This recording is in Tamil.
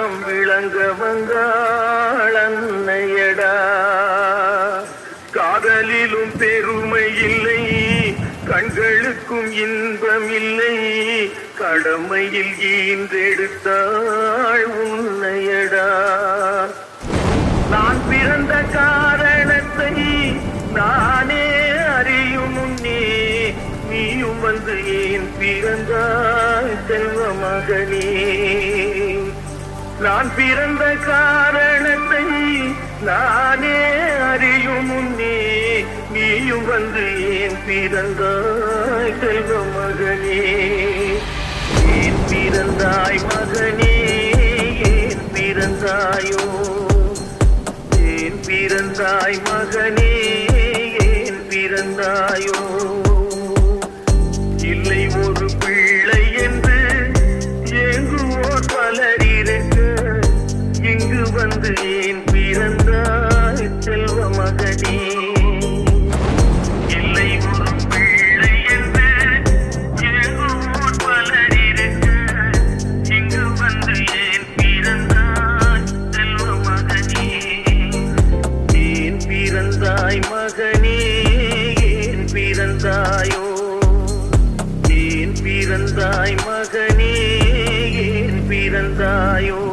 எல்லாம் விளங்க வந்தாள் அன்னையடா காதலிலும் பெருமை இல்லை கண்களுக்கும் இன்பம் இல்லை கடமையில் ஈன்றெடுத்தாள் உன்னையடா நான் பிறந்த காரணத்தை நானே அறியும் முன்னே நீயும் வந்து ஏன் பிறந்தாய் செல்வ மகனே நான் பிறந்த காரணத்தை நானே அறியும் முன்னே நீயும் வந்து ஏன் பிறந்தாய் செல்வ மகனே ஏன் பிறந்தாய் மகனே ஏன் பிறந்தாயோ ஏன் பிறந்தாய் மகனே ஏன் பிறந்தாயோ இல்லை ஒரு பிள்ளை என்று ஏங்குவோர் பலர் இருக்க இங்கு வந்து ஏன் பிறந்தாய் செல்வ மகனே இல்லை ஒரு பிள்ளை என்று ஏங்குவோர் பலர் இருக்க இங்கு வந்து ஏன் பிறந்தாய் செல்வ மகனே ஏன் பிறந்தாய் மகனே ஏன் பிறந்தாயோ ஏன் பிறந்தாய் மகனே ஏன் பிறந்தாயோ